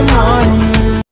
மாறும்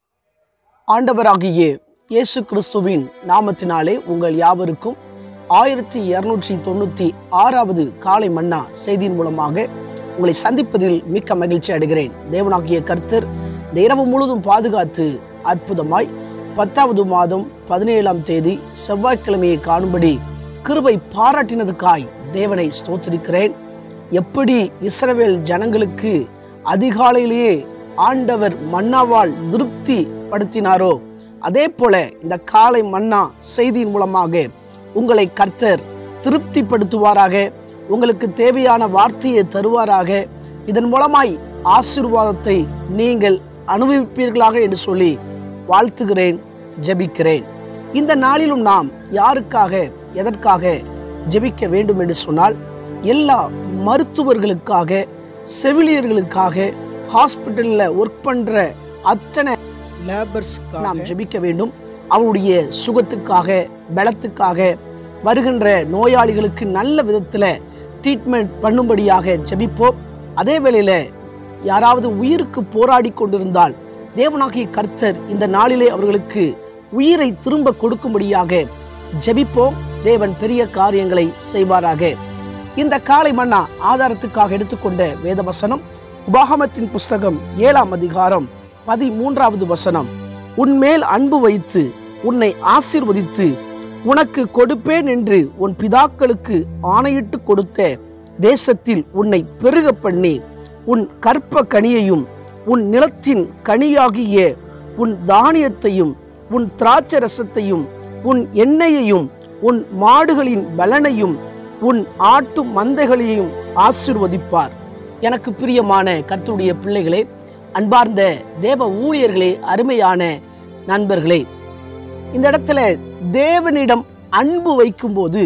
ஆண்டவராகிய இயேசு கிறிஸ்துவின் நாமத்தினாலே உங்கள் யாவருக்கும் ஆயிரத்தி இருநூற்றி தொண்ணூற்றி ஆறாவது காலை மன்னா செய்தியின் மூலமாக உங்களை சந்திப்பதில் மிக்க மகிழ்ச்சி அடைகிறேன் தேவனாகிய கர்த்தர் இந்த இரவு முழுதும் பாதுகாத்து அற்புதமாய் பத்தாவது மாதம் பதினேழாம் தேதி செவ்வாய்க்கிழமையை காணும்படி கிருபை பாராட்டினதுக்காய் தேவனை ஸ்தோத்திரிக்கிறேன் எப்படி இஸ்ரவேல் ஜனங்களுக்கு அதிகாலையிலேயே ஆண்டவர் மன்னாவால் திருப்தி படுத்தினாரோ அதே போல இந்த காலை மன்னா செய்தியின் மூலமாக உங்களை கர்த்தர் திருப்திப்படுத்துவாராக உங்களுக்கு தேவையான வார்த்தையை தருவாராக இதன் மூலமாய் ஆசீர்வாதத்தை நீங்கள் அனுபவிப்பீர்களாக என்று சொல்லி வாழ்த்துகிறேன் ஜெபிக்கிறேன் இந்த நாளிலும் நாம் யாருக்காக எதற்காக ஜெபிக்க வேண்டும் என்று சொன்னால் எல்லா மருத்துவர்களுக்காக செவிலியர்களுக்காக ஹாஸ்பிட்டலில் ஒர்க் பண்ணுற அத்தனை லேபர்ஸ்க்காக நாம் ஜெபிக்க வேண்டும் அவருடைய சுகத்துக்காக பலத்துக்காக வருகின்ற நோயாளிகளுக்கு நல்ல விதத்தில் ட்ரீட்மெண்ட் பண்ணும்படியாக ஜெபிப்போம் அதே வேளையில் யாராவது உயிருக்கு போராடி கொண்டிருந்தால் தேவனாகிய கர்த்தர் இந்த நாளிலே அவர்களுக்கு உயிரை திரும்ப கொடுக்கும்படியாக ஜெபிப்போம் தேவன் பெரிய காரியங்களை செய்வாராக இந்த காலை மன்னா ஆதாரத்துக்காக எடுத்துக்கொண்ட வேத வசனம் உபாகமத்தின் புஸ்தகம் ஏழாம் அதிகாரம் பதிமூன்றாவது வசனம் உன்மேல் அன்பு வைத்து உன்னை ஆசீர்வதித்து உனக்கு கொடுப்பேன் என்று உன் பிதாக்களுக்கு ஆணையிட்டு கொடுத்த தேசத்தில் உன்னை பெருக பண்ணி உன் கற்ப கனியையும் உன் நிலத்தின் கனியாகிய உன் தானியத்தையும் உன் திராட்சை ரசத்தையும் உன் எண்ணெயையும் உன் மாடுகளின் பலனையும் உன் ஆட்டு மந்தைகளையும் ஆசிர்வதிப்பார் எனக்கு பிரியமான கர்த்தருடைய பிள்ளைகளே அன்பார்ந்த தேவ ஊழியர்களே அருமையான நண்பர்களே இந்த இடத்துல தேவனிடம் அன்பு வைக்கும்போது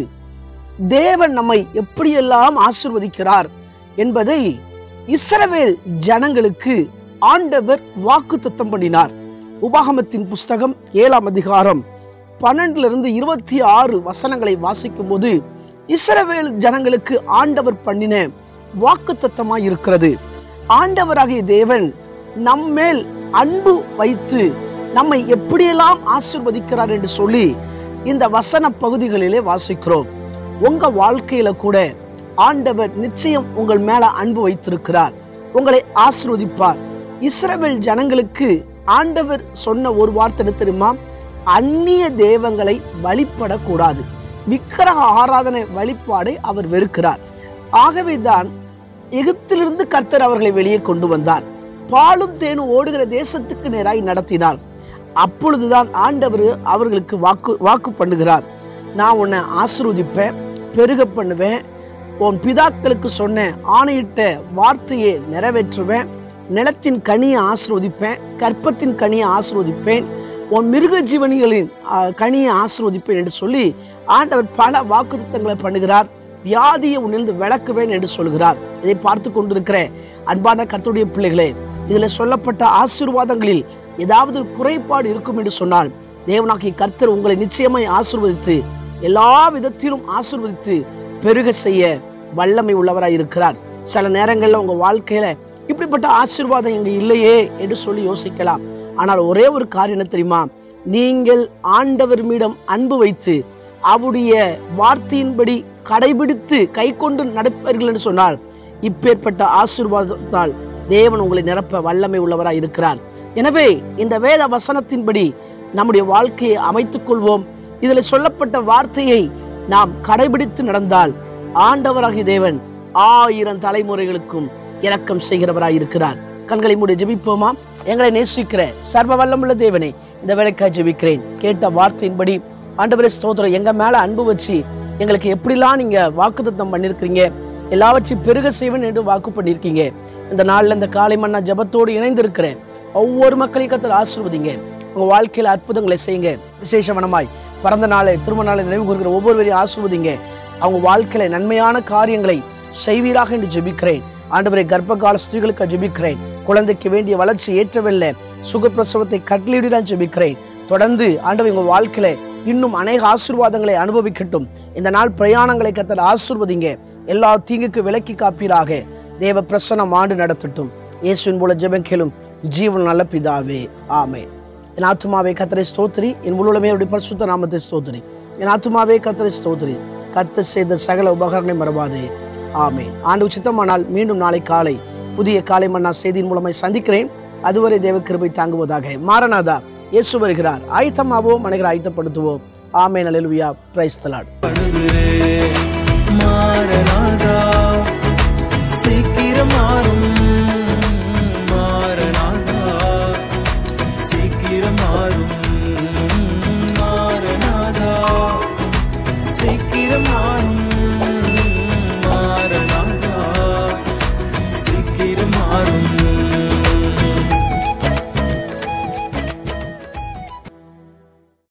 தேவன் நம்மை எப்படியெல்லாம் ஆசிர்வதிக்கிறார் என்பதை இஸ்ரவேல் ஜனங்களுக்கு ஆண்டவர் வாக்கு பண்ணினார் உபாகமத்தின் புஸ்தகம் ஏழாம் அதிகாரம் பன்னெண்டுல இருந்து இருபத்தி ஆறு வசனங்களை வாசிக்கும் போது இஸ்ரவேல் ஜனங்களுக்கு ஆண்டவர் பண்ணின வாக்கு இருக்கிறது ஆண்டவராகிய தேவன் நம்மேல் அன்பு வைத்து நம்மை எப்படியெல்லாம் ஆசிர்வதிக்கிறார் என்று சொல்லி இந்த வசன பகுதிகளிலே வாசிக்கிறோம் உங்க வாழ்க்கையில கூட ஆண்டவர் நிச்சயம் உங்கள் மேல அன்பு வைத்திருக்கிறார் உங்களை ஆசிர்வதிப்பார் இஸ்ரவேல் ஜனங்களுக்கு ஆண்டவர் சொன்ன ஒரு வார்த்தை என்ன தெரியுமா அந்நிய தெய்வங்களை வழிபடக்கூடாது விக்கிரக ஆராதனை வழிபாடை அவர் வெறுக்கிறார் ஆகவே தான் எகிப்திலிருந்து கர்த்தர் அவர்களை வெளியே கொண்டு வந்தார் பாலும் தேனும் ஓடுகிற தேசத்துக்கு நேராய் நடத்தினார் அப்பொழுதுதான் ஆண்டவர் அவர்களுக்கு வாக்கு வாக்கு பண்ணுகிறார் நான் உன்னை ஆசிர்வதிப்பேன் பெருக பண்ணுவேன் உன் பிதாக்களுக்கு சொன்ன ஆணையிட்ட வார்த்தையை நிறைவேற்றுவேன் நிலத்தின் கனியை ஆசிர்வதிப்பேன் கற்பத்தின் கனியை ஆசிர்வதிப்பேன் உன் மிருக ஜீவனிகளின் ஆ, கனியை ஆசிர்வதிப்பேன் என்று சொல்லி ஆண்டவர் பல வாக்குத்தங்களை பண்ணுகிறார் வியாதியை உன்னிலிருந்து விளக்குவேன் என்று சொல்கிறார் இதை பார்த்து கொண்டிருக்கிற அன்பான கர்த்தருடைய பிள்ளைகளே இதில் சொல்லப்பட்ட ஆசீர்வாதங்களில் ஏதாவது குறைபாடு இருக்கும் என்று சொன்னால் தேவனாகிய கர்த்தர் உங்களை நிச்சயமாய் ஆசீர்வதித்து எல்லா விதத்திலும் ஆசீர்வதித்து பெருக செய்ய வல்லமை உள்ளவராய் இருக்கிறார் சில நேரங்களில் உங்க வாழ்க்கையில இப்படிப்பட்ட ஆசீர்வாதம் இங்க இல்லையே என்று சொல்லி யோசிக்கலாம் ஆனால் ஒரே ஒரு காரியம் என்ன தெரியுமா நீங்கள் ஆண்டவர் மீடம் அன்பு வைத்து அவருடைய வார்த்தையின்படி கடைபிடித்து கை கொண்டு நடப்பீர்கள் என்று சொன்னால் இப்பேற்பட்ட ஆசீர்வாதத்தால் தேவன் உங்களை நிரப்ப வல்லமை உள்ளவராய் இருக்கிறார் எனவே இந்த வேத வசனத்தின்படி நம்முடைய வாழ்க்கையை அமைத்துக் கொள்வோம் இதில் சொல்லப்பட்ட வார்த்தையை நாம் கடைபிடித்து நடந்தால் ஆண்டவராகிய தேவன் ஆயிரம் தலைமுறைகளுக்கும் இரக்கம் செய்கிறவராய் இருக்கிறார் கண்களை மூடி ஜெபிப்போமா எங்களை நேசிக்கிற சர்வ வல்லமுள்ள தேவனே இந்த வேலைக்காய் ஜெபிக்கிறேன் கேட்ட வார்த்தையின்படி ஆண்டவரே ஸ்தோத்திரம் எங்க மேல அன்பு வச்சு எங்களுக்கு எப்படிலாம் நீங்க வாக்குத்தத்தம் பண்ணியிருக்கிறீங்க எல்லாவற்றையும் பெருக செய்வேன் என்று வாக்கு பண்ணியிருக்கீங்க இந்த நாள்ல இந்த காலை மன்னா ஜெபத்தோடு இணைந்திருக்கிறேன் ஒவ்வொரு மக்களையும் கத்தர் ஆசிர்வதிங்க உங்க வாழ்க்கையில அற்புதங்களை செய்யுங்க விசேஷவனமாய் பிறந்த நாளை திருமண நாளை நினைவு கூறுகிற ஒவ்வொருவரையும் ஆசிர்வதிங்க அவங்க வாழ்க்கையில நன்மையான காரியங்களை செய்வீராக என்று ஜெபிக்கிறேன் ஆண்டவரை கர்ப்பகால ஸ்திரீகளுக்கு ஜெபிக்கிறேன் குழந்தைக்கு வேண்டிய வளர்ச்சி ஏற்றவில்லை சுகப்பிரசவத்தை கட்டளையிடான் ஜெபிக்கிறேன் தொடர்ந்து ஆண்டவர் உங்க வாழ்க்கையில இன்னும் அநேக ஆசீர்வாதங்களை அனுபவிக்கட்டும் இந்த நாள் பிரயாணங்களை கத்தர் ஆசிர்வதிங்க எல்லா தீங்குக்கு விலக்கி காப்பீராக தேவ பிரசனம் ஆண்டு நடத்தட்டும் இயேசுவின் போல ஜெபம் கேளும் ஜீவன் நல்ல பிதாவே ஆமென் என் ஆத்துமாவே கத்தரை ஸ்தோத்திரி என் உள்ளமே அவருடைய பரிசுத்த நாமத்தை ஸ்தோத்திரி என் ஆத்துமாவே கத்தரை ஸ்தோத்திரி கத்த செய்த சகல உபகரணை மறவாதே ஆமென் ஆண்டு சித்தமானால் மீண்டும் நாளை காலை புதிய காலை மன்னா செய்தியின் மூலமாய் சந்திக்கிறேன் அதுவரை தேவ கிருபை தாங்குவதாக மாரநாதா இயேசு வருகிறார் ஆயத்தமாவோம் மனைகளை ஆயத்தப்படுத்துவோம் ஆமென் அல்லேலூயா பிரைஸ் தலாட் மாறனாதா சீக்கிரம் மாறும்